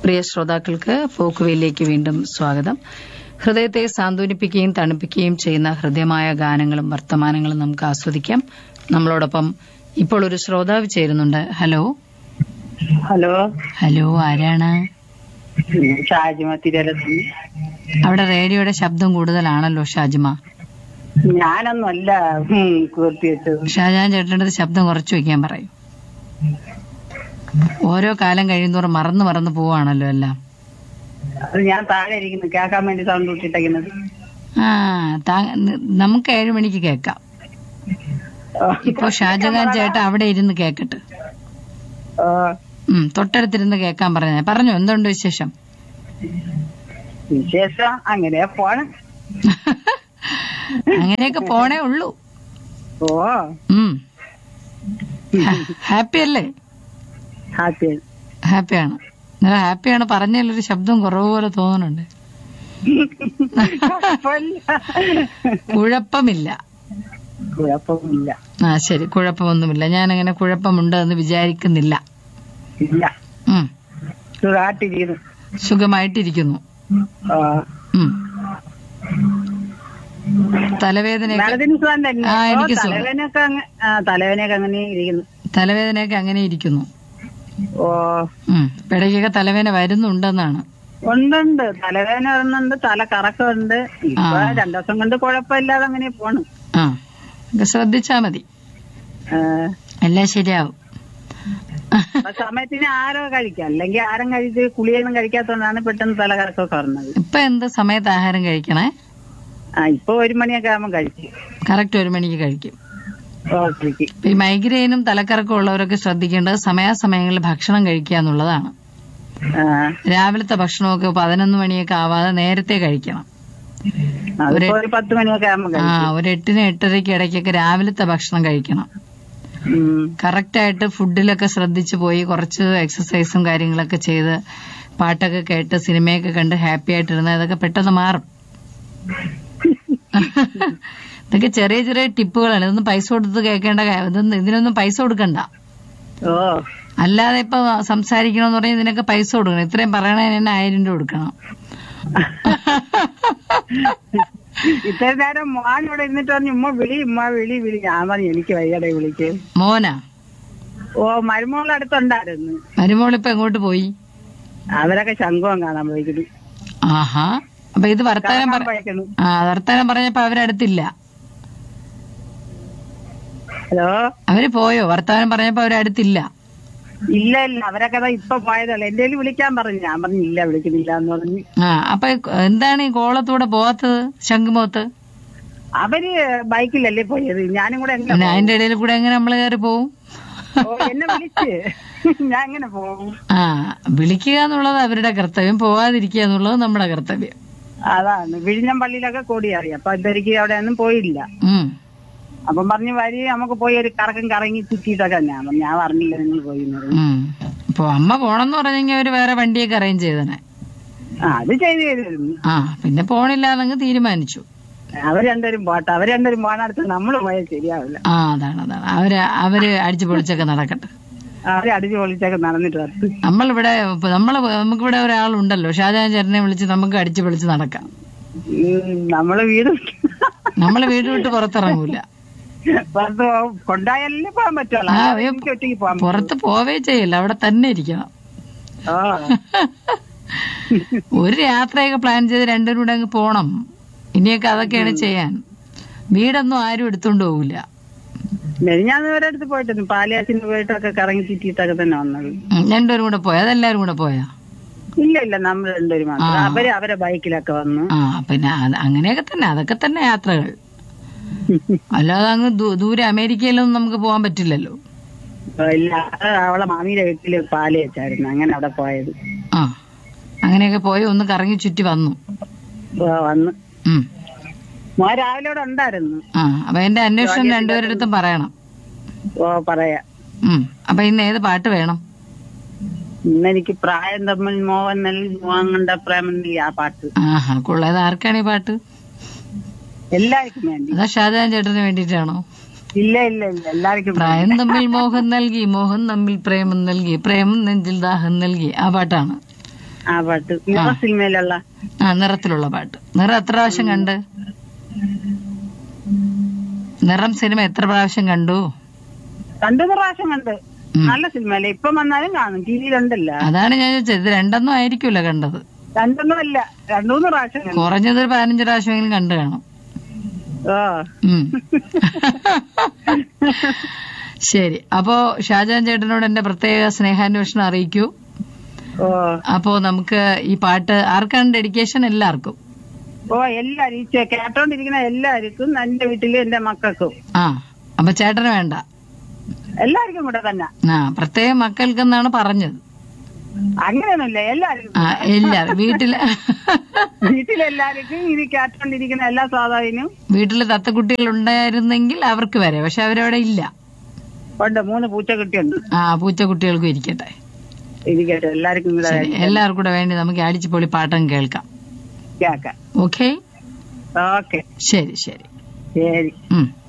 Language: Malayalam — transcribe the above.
പ്രിയ ശ്രോതാക്കൾക്ക് ഫോക്കുവയിലേക്ക് വീണ്ടും സ്വാഗതം ഹൃദയത്തെ സാന്ത്വനിപ്പിക്കുകയും തണുപ്പിക്കുകയും ചെയ്യുന്ന ഹൃദ്യമായ ഗാനങ്ങളും വർത്തമാനങ്ങളും നമുക്ക് ആസ്വദിക്കാം നമ്മളോടൊപ്പം ഇപ്പോൾ ഒരു ശ്രോതാവ് ചേരുന്നുണ്ട് ഹലോ ഹലോ ഹലോ ആരാണ് ഷാജിമ തിരലത്തി അവിടെ റേഡിയോയുടെ ശബ്ദം കൂടുതലാണല്ലോ ഷാജിമ ഞാനൊന്നുമല്ല ഉം, കൂർത്തി വെച്ചത് ഷാജാൻ ചേട്ടൻ്റെ ശബ്ദം കുറച്ച് വെക്കാൻ പറയൂ ഓരോ കാലം കഴിയുന്നോറും മറന്നു മറന്നു പോവാണല്ലോ എല്ലാം അത് ഞാൻ താഴെ ഇരിക്കുന്നു കേൾക്കാൻ വേണ്ടി സൗണ്ട് വിട്ടിട്ടേക്കുന്നത് ആ താ- ന- നമുക്ക് ഏഴു മണിക്ക് കേൾക്കാം ഇപ്പൊ ഷാജഹാൻ ചേട്ടൻ അവിടെ ഇരുന്ന് കേക്കട്ടെ ഓ, ഉം തൊട്ടടുത്തിരുന്ന് കേൾക്കാൻ പറഞ്ഞ പറഞ്ഞു എന്തുണ്ട് വിശേഷം വിശേഷം അങ്ങനെ പോണ് അങ്ങനെയൊക്കെ പോണേ ഉള്ളൂ ഓ ഉം ഹാപ്പി അല്ലേ ഹാപ്പി ഹാപ്പിയാണ് ഇന്നലെ ഹാപ്പിയാണ് പറഞ്ഞതിലൊരു ശബ്ദം കുറവ് പോലെ തോന്നുന്നുണ്ട് കുഴപ്പമില്ല കുഴപ്പമില്ല ആ ശരി കുഴപ്പമൊന്നുമില്ല ഞാൻ അങ്ങനെ കുഴപ്പമുണ്ട് എന്ന് വിചാരിക്കുന്നില്ല ഇല്ല ഉം സുഖായിട്ടിരിക്കുന്നു സുഖമായിട്ടിരിക്കുന്നു ഓ ഉം തലവേദനയൊക്കെ മാഡത്തിന് സുഖം തന്നെ ആ, ഓ, എനിക്ക് സുഖം. തലവേദനയൊക്കെ അങ്ങ- ആ, തലവേദനയൊക്കെ അങ്ങനെ ഇരിക്കുന്നു തലവേദനയൊക്കെ അങ്ങനെ ഇരിക്കുന്നു ഓ ഉം ഇടയ്ക്കൊക്കെ തലവേദന വരുന്നുണ്ടെന്നാണ് ഉണ്ടുണ്ട് തലവേദന വരുന്നുണ്ട് തല കറക്കമുണ്ട് ഇപ്പൊ ആ. രണ്ടു ദിവസം കൊണ്ട് കുഴപ്പമില്ലാതെ അങ്ങനെ പോണ് ആ ഒക്കെ ശ്രദ്ധിച്ചാ മതി ആ, എല്ലാം ശരിയാവും അപ്പൊ സമയത്തിന് ആരോ കഴിക്കാം അല്ലെങ്കിൽ ആരും കഴിച്ച് കുളിയൊന്നും കഴിക്കാത്തതുകൊണ്ടാണ് പെട്ടെന്ന് തല കറക്കമൊക്കെ വരുന്നത് ഇപ്പൊ എന്ത് സമയത്ത് ആഹാരം കഴിക്കണേ ആ ഇപ്പൊ ഒരു മണിയൊക്കെ ആകുമ്പോൾ കഴിച്ചു കറക്റ്റ് ഒരു മണിക്ക് കഴിക്കും ഓക്കെ ഇപ്പൊ ഈ മൈഗ്രെയിനും തലക്കറക്കം ഉള്ളവരൊക്കെ ശ്രദ്ധിക്കേണ്ടത് സമയാസമയങ്ങളിൽ ഭക്ഷണം കഴിക്കുക എന്നുള്ളതാണ് രാവിലത്തെ ഭക്ഷണമൊക്കെ പതിനൊന്ന് മണിയൊക്കെ ആവാതെ നേരത്തെ കഴിക്കണം അതിപ്പോ ഒരു പത്ത് മണിയൊക്കെ ആകുമ്പോൾ ആ കഴിക്കും ഒരു എട്ടിന് എട്ടരയ്ക്ക് ഇടയ്ക്കൊക്കെ രാവിലത്തെ ഭക്ഷണം കഴിക്കണം ഉം. കറക്റ്റ് ആയിട്ട് ഫുഡിലൊക്കെ ശ്രദ്ധിച്ചു പോയി കുറച്ച് എക്സസൈസും കാര്യങ്ങളൊക്കെ ചെയ്ത് പാട്ടൊക്കെ കേട്ട് സിനിമയൊക്കെ കണ്ട് ഹാപ്പി ആയിട്ടിരുന്ന ഇതൊക്കെ പെട്ടെന്ന് മാറും ഇതൊക്കെ ചെറിയ ചെറിയ ടിപ്പുകളാണ് ഇതൊന്നും പൈസ കൊടുത്ത് കേൾക്കേണ്ട കാ- ഇതൊന്നും ഇതിനൊന്നും പൈസ കൊടുക്കണ്ട ഓ അല്ലാതെ ഇപ്പൊ സംസാരിക്കണമെന്ന് പറഞ്ഞാൽ ഇതിനൊക്കെ പൈസ കൊടുക്കണം ഇത്രയും പറയണതിന് തന്നെ ആയിരം രൂപ കൊടുക്കണം ഇത്ര നേരം മോൻ ഇവിടെ ഇരുന്നിട്ട് പറഞ്ഞു ഉമ്മ വിളി ഉമ്മ വിളി വിളി ഞാൻ പറഞ്ഞു എനിക്ക് വയ്യടെ വിളിക്ക് മോനാ ഓ മരുമോൾ അടുത്തുണ്ടായിരുന്നു മരുമോളിപ്പോ എങ്ങോട്ട് പോയി അവരൊക്കെ ശംഖുവം കാണാൻ പോയിക്കുന്നു ആഹാ അപ്പൊ ഇത് വർത്താനം പറ പോയിക്കുന്നു ആ വർത്താനം പറഞ്ഞപ്പോ അവരടുത്തില്ല ഹലോ അവര് പോയോ വർത്താനം പറഞ്ഞപ്പോ അവരടുത്തില്ല ഇല്ല ഇല്ല അവരൊക്കെ ദാ ഇപ്പൊ പോയതല്ല എന്റെ കയ്യിൽ വിളിക്കാൻ പറഞ്ഞു ഞാൻ പറഞ്ഞു ഇല്ല വിളിക്കുന്നില്ല എന്ന് പറഞ്ഞു ആ അപ്പൊ എന്താണ് ഈ കോളത്തൂടെ പോവാത്തത് ശംഖുമുഖത്ത് അവര് ബൈക്കിലല്ലേ പോയത് ഞാനും കൂടെ എങ്ങനെ പിന്നെ അതിന്റെ ഇടയിൽ കൂടെ എങ്ങനെ നമ്മള് കയറി പോവും ഓ, എന്നെ വിളിച്ച് ഞാൻ എങ്ങനെ പോകും ആ വിളിക്കുക എന്നുള്ളത് അവരുടെ കർത്തവ്യം പോവാതിരിക്കുക എന്നുള്ളത് നമ്മുടെ കർത്തവ്യം അതാണ് വിഴിഞ്ഞം പള്ളിയിലൊക്കെ കൂടി അറിയാം അപ്പൊ ഇതൊരിക്കും അവിടെ ഒന്നും പോയില്ല ഉം അപ്പം പറഞ്ഞു വരി നമുക്ക് പോയി ഒരു കറക്കം കറങ്ങി ചുറ്റിയിട്ടൊക്കെ ഞാൻ പറഞ്ഞു, ഞാൻ പറഞ്ഞില്ല നിങ്ങൾ പോയി എന്ന് പറഞ്ഞു. ഉം ഇപ്പൊ അമ്മ പോണെന്ന് പറഞ്ഞെങ്കിൽ അവര് വേറെ വണ്ടിയൊക്കെ അറേഞ്ച് ചെയ്തനെ ആ അത് ചെയ്ത് ചെയ്തിരുന്നു ആ പിന്നെ പോണില്ലാന്നങ്ങ് തീരുമാനിച്ചു അവർ രണ്ടുപേരും പോട്ടെ അവർ രണ്ടുപേരും പോകാനടുത്ത് നമ്മൾ പോയാൽ ശരിയാവില്ല ആ അതാണ് അതാണ് അവര് അവര് അടിച്ചു പൊളിച്ചൊക്കെ നടക്കട്ടെ അവരെ അടിച്ചു പൊളിച്ചൊക്കെ നടന്നിട്ട് വരത്ത് നമ്മളിവിടെ ഇപ്പൊ നമ്മള് നമുക്കിവിടെ ഒരാളുണ്ടല്ലോ ഷാജഹാൻ ചേട്ടനെ വിളിച്ച് നമുക്ക് അടിച്ചു പൊളിച്ച് നടക്കാം ഉം, നമ്മള് വീട് നമ്മള് വീട് വിട്ട് പുറത്തിറങ്ങൂല പുറത്ത് പോകും. കൊണ്ടായാലല്ലേ പോകാൻ പറ്റുള്ളൂ ആ, അല്ലാതെ ഏ, എനിക്ക് ഒറ്റയ്ക്ക് പോകാൻ പുറത്ത് പോവേ ചെയ്യില്ല അവിടെ തന്നെ ഇരിക്കണം ഓ ഒരു യാത്രയൊക്കെ പ്ലാൻ ചെയ്ത് രണ്ടുപേരും കൂടെ അങ്ങ് പോണം ഇനിയൊക്കെ അതൊക്കെയാണ് ചെയ്യാൻ വീടൊന്നും ആരും എടുത്തോണ്ട് പോകില്ല ഞാൻ ഒരിടത്ത് പോയിട്ടുണ്ട് പാലിയാച്ചിന് പോയിട്ടൊക്കെ കറങ്ങി ചുറ്റിയിട്ടൊക്കെ തന്നെ വന്നത് രണ്ടുപേരും കൂടെ പോയാ അതെല്ലാരും കൂടെ പോയാ ഇല്ല ഇല്ല നമ്മൾ രണ്ടുപേരും മാത്രം ആ. അവര് അവരെ ബൈക്കിലൊക്കെ വന്നു ആ പിന്നെ അത് അങ്ങനെയൊക്കെ തന്നെ അതൊക്കെ തന്നെ യാത്രകൾ അല്ലാതെ അങ്ങ് ദൂ- ദൂരെ അമേരിക്കയിലൊന്നും നമുക്ക് പോകാൻ പറ്റില്ലല്ലോ ഇല്ല അത് അവളെ മാമിയുടെ വീട്ടില് പാല് വെച്ചായിരുന്നു അങ്ങനെ അവിടെ പോയത് ആ അങ്ങനെയൊക്കെ പോയി ഒന്ന് കറങ്ങി ചുറ്റി വന്നു ഓ, വന്ന് ഉം മോൻ രാവിലെ ഇവിടെ ഉണ്ടായിരുന്നു ആ അപ്പൊ എന്റെ അന്വേഷണം രണ്ടുപേരുടെ പറയണം ഓ പറയാ ഉം അപ്പൊ ഇന്ന് ഏത് പാട്ട് വേണം ഇന്ന് എനിക്ക് പ്രായം തമ്മിൽ മോഹൻ നൽകി മോഹൻ കണ്ട പ്രേമം നീ ആ പാട്ട് ആഹാ കൊള്ളാത് ആർക്കാണ് ഈ പാട്ട് എല്ലാവർക്കും വേണ്ടി അതാ ഷാജഹാൻ ചേട്ടന് വേണ്ടിയിട്ടാണോ ഇല്ല ഇല്ല ഇല്ല എല്ലാവർക്കും പ്രായം തമ്മിൽ മോഹം നൽകി മോഹം തമ്മിൽ പ്രേമം നൽകി പ്രേമം നെഞ്ചിൽ ദാഹം നൽകി ആ പാട്ടാണ് ആ പാട്ട് നിറ സിനിമയിലുള്ള ആ നിറത്തിലുള്ള പാട്ട് നിറം എത്ര പ്രാവശ്യം കണ്ട് നിറം സിനിമ എത്ര പ്രാവശ്യം കണ്ടു രണ്ടു മൂന്ന് പ്രാവശ്യം കണ്ട് ഉം. നല്ല സിനിമയല്ലേ ഇപ്പം വന്നാലും കാണും ടി വിയിലുണ്ടല്ലോ അതാണ് ഞാൻ ചോദിച്ചത് ഇത് രണ്ടൊന്നും ആയിരിക്കുമല്ലോ കണ്ടത് രണ്ടൊന്നും അല്ല രണ്ടു മൂന്ന് പ്രാവശ്യം കണ്ടു കുറഞ്ഞത് ഒരു പതിനഞ്ച് പ്രാവശ്യമെങ്കിലും കണ്ടു കാണും ഓ ഉം. ശരി അപ്പോ ഷാജാൻ ചേട്ടനോട് എന്റെ പ്രത്യേക സ്നേഹാന്വേഷണം അറിയിക്കൂ ഓ അപ്പോ നമുക്ക് ഈ പാട്ട് ആർക്കാണ് ഡെഡിക്കേഷൻ എല്ലാവർക്കും ഓ എല്ലാരും ഈ ചെ- കേട്ടോണ്ടിരിക്കുന്ന എല്ലാവർക്കും എന്റെ വീട്ടിലും എന്റെ മക്കൾക്കും ആ അപ്പൊ ചേട്ടന് വേണ്ട എല്ലാവർക്കും കൂടെ തന്നെ ആ പ്രത്യേക മക്കൾക്കെന്നാണ് പറഞ്ഞത് അങ്ങനെയൊന്നുമില്ല എല്ലാവർക്കും ആ എല്ലാരും വീട്ടില് വീട്ടിലെല്ലാവർക്കും ഇത് കേട്ടോണ്ടിരിക്കുന്ന എല്ലാ സ്വാഭാവിനും വീട്ടില് തത്തക്കുട്ടികൾ ഉണ്ടായിരുന്നെങ്കിൽ അവർക്ക് വരെ പക്ഷെ അവരവിടെ ഇല്ല ഉണ്ട് മൂന്ന് പൂച്ചക്കുട്ടിയുണ്ട് ആ പൂച്ചക്കുട്ടികൾക്കും ഇരിക്കട്ടെ ഇരിക്കട്ടെ എല്ലാവർക്കും കൂടെ ശരി എല്ലാവർക്കും കൂടെ വേണ്ടി നമുക്ക് അടിച്ചു പൊളി പാട്ടം കേൾക്കാം കേക്കാം ഓക്കെ ഓക്കെ ശരി ശരി ശരി ഉം